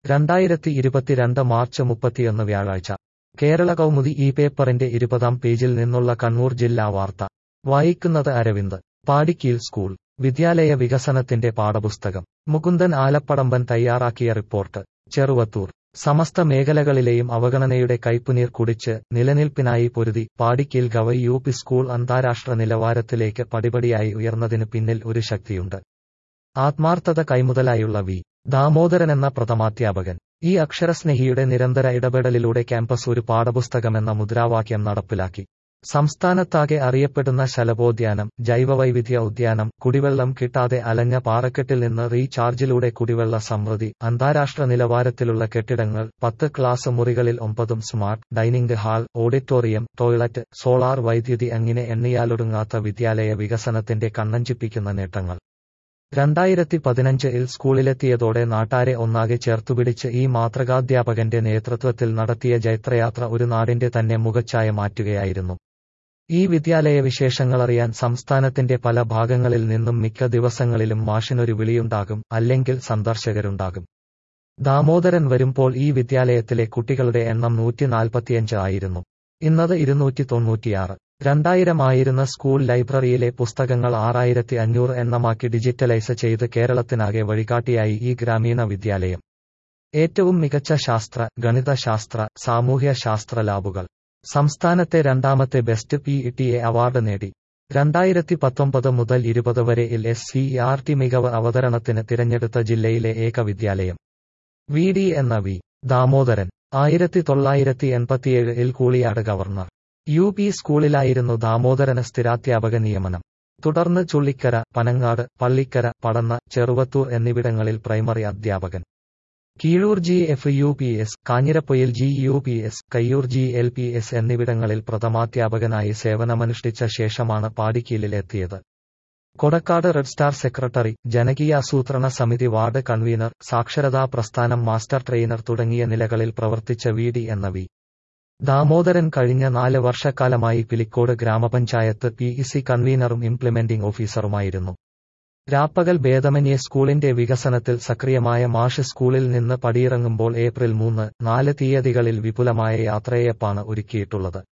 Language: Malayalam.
രണ്ടായിരത്തി ഇരുപത്തിരണ്ട് മാർച്ച് മുപ്പത്തിയൊന്ന് വ്യാഴാഴ്ച കേരള കൗമുദി ഈ പേപ്പറിന്റെ ഇരുപതാം പേജിൽ നിന്നുള്ള കണ്ണൂർ ജില്ലാ വാർത്ത വായിക്കുന്നത് അരവിന്ദ് പാടിക്കീൽ സ്കൂൾ വിദ്യാലയ വികസനത്തിന്റെ പാഠപുസ്തകം മുകുന്ദൻ ആലപ്പടമ്പൻ തയ്യാറാക്കിയ റിപ്പോർട്ട് ചെറുവത്തൂർ സമസ്ത മേഖലകളിലെയും അവഗണനയുടെ കൈപ്പുനീർ കുടിച്ച് നിലനിൽപ്പിനായി പൊരുതി പാടിക്കീൽ ഗവ യു പി സ്കൂൾ അന്താരാഷ്ട്ര നിലവാരത്തിലേക്ക് പടിപടിയായി ഉയർന്നതിന് പിന്നിൽ ഒരു ശക്തിയുണ്ട് ആത്മാർത്ഥത കൈമുതലായുള്ള വി ദാമോദരൻ എന്ന പ്രഥമാധ്യാപകൻ ഈ അക്ഷരസ്നേഹിയുടെ നിരന്തര ഇടപെടലിലൂടെ ക്യാമ്പസ് ഒരു പാഠപുസ്തകമെന്ന മുദ്രാവാക്യം നടപ്പിലാക്കി സംസ്ഥാനത്താകെ അറിയപ്പെടുന്ന ശലഭോദ്യാനം ജൈവവൈവിധ്യ ഉദ്യാനം കുടിവെള്ളം കിട്ടാതെ അലഞ്ഞ പാറക്കെട്ടിൽ നിന്ന് റീചാർജിലൂടെ കുടിവെള്ള സമൃദ്ധി അന്താരാഷ്ട്ര നിലവാരത്തിലുള്ള കെട്ടിടങ്ങൾ പത്ത് ക്ലാസ് മുറികളിൽ ഒമ്പതും smart dining hall auditorium toilet solar വൈദ്യുതി അങ്ങനെ എണ്ണിയാലൊടുങ്ങാത്ത വിദ്യാലയ വികസനത്തിന്റെ കണ്ണഞ്ചിപ്പിക്കുന്ന നേട്ടങ്ങൾ രണ്ടായിരത്തി പതിനഞ്ചിൽ സ്കൂളിലെത്തിയതോടെ നാട്ടാരെ ഒന്നാകെ ചേർത്തുപിടിച്ച് ഈ മാതൃകാധ്യാപകന്റെ നേതൃത്വത്തിൽ നടത്തിയ ജൈത്രയാത്ര ഒരു നാടിന്റെ തന്നെ മുഖച്ഛായ മാറ്റുകയായിരുന്നു ഈ വിദ്യാലയ വിശേഷങ്ങളറിയാൻ സംസ്ഥാനത്തിന്റെ പല ഭാഗങ്ങളിൽ നിന്നും മിക്ക ദിവസങ്ങളിലും മാഷിനൊരു വിളിയുണ്ടാകും അല്ലെങ്കിൽ സന്ദർശകരുണ്ടാകും ദാമോദരൻ വരുമ്പോൾ ഈ വിദ്യാലയത്തിലെ കുട്ടികളുടെ എണ്ണം നൂറ്റി നാൽപ്പത്തിയഞ്ച് ആയിരുന്നു ഇന്നത് ഇരുന്നൂറ്റി തൊണ്ണൂറ്റിയാറ് രണ്ടായിരം ആയിരുന്ന സ്കൂൾ ലൈബ്രറിയിലെ പുസ്തകങ്ങൾ ആറായിരത്തി അഞ്ഞൂറ് എണ്ണമാക്കി ഡിജിറ്റലൈസ് ചെയ്ത് കേരളത്തിനാകെ വഴികാട്ടിയായി ഈ ഗ്രാമീണ വിദ്യാലയം ഏറ്റവും മികച്ച ശാസ്ത്ര ഗണിതശാസ്ത്ര സാമൂഹ്യ ശാസ്ത്ര ലാബുകൾ സംസ്ഥാനത്തെ രണ്ടാമത്തെ best P T A award നേടി രണ്ടായിരത്തി പത്തൊമ്പത് മുതൽ ഇരുപത് വരെ L S C R T മികവ് അവതരണത്തിന് തിരഞ്ഞെടുത്ത ജില്ലയിലെ ഏക വിദ്യാലയം വി ഡി എന്ന വി ദാമോദരൻ ആയിരത്തി തൊള്ളായിരത്തി എൺപത്തിയേഴിൽ കൂളിയാട് ഗവർണർ യു പി സ്കൂളിലായിരുന്നു ദാമോദരന് സ്ഥിരാധ്യാപക നിയമനം തുടർന്ന് ചുള്ളിക്കര പനങ്ങാട് പള്ളിക്കര പടന്ന ചെറുവത്തൂർ എന്നിവിടങ്ങളിൽ പ്രൈമറി അധ്യാപകൻ Keezhur G F U P S Kanhirapoyil G U P S Kayyur G L P S എന്നിവിടങ്ങളിൽ പ്രഥമാധ്യാപകനായി സേവനമനുഷ്ഠിച്ച ശേഷമാണ് പാടിക്കീലിലെത്തിയത് കൊടക്കാട് റെഡ് സ്റ്റാർ സെക്രട്ടറി ജനകീയാസൂത്രണ സമിതി വാർഡ് കൺവീനർ സാക്ഷരതാ പ്രസ്ഥാനം മാസ്റ്റർ ട്രെയിനർ തുടങ്ങിയ നിലകളിൽ പ്രവർത്തിച്ച വി ഡി എന്ന വി ദാമോദരൻ കഴിഞ്ഞ നാല് വർഷക്കാലമായി പിലിക്കോട് ഗ്രാമപഞ്ചായത്ത് പി ഇ സി കൺവീനറും ഇംപ്ലിമെന്റിംഗ് ഓഫീസറുമായിരുന്നു രാപ്പകൽ ഭേദമന്യേ സ്കൂളിന്റെ വികസനത്തിൽ സക്രിയമായ മാഷ് സ്കൂളിൽ നിന്ന് പടിയിറങ്ങുമ്പോൾ ഏപ്രിൽ മൂന്ന് നാല് തീയതികളിൽ വിപുലമായ യാത്രയപ്പാണ് ഒരുക്കിയിട്ടുള്ളത്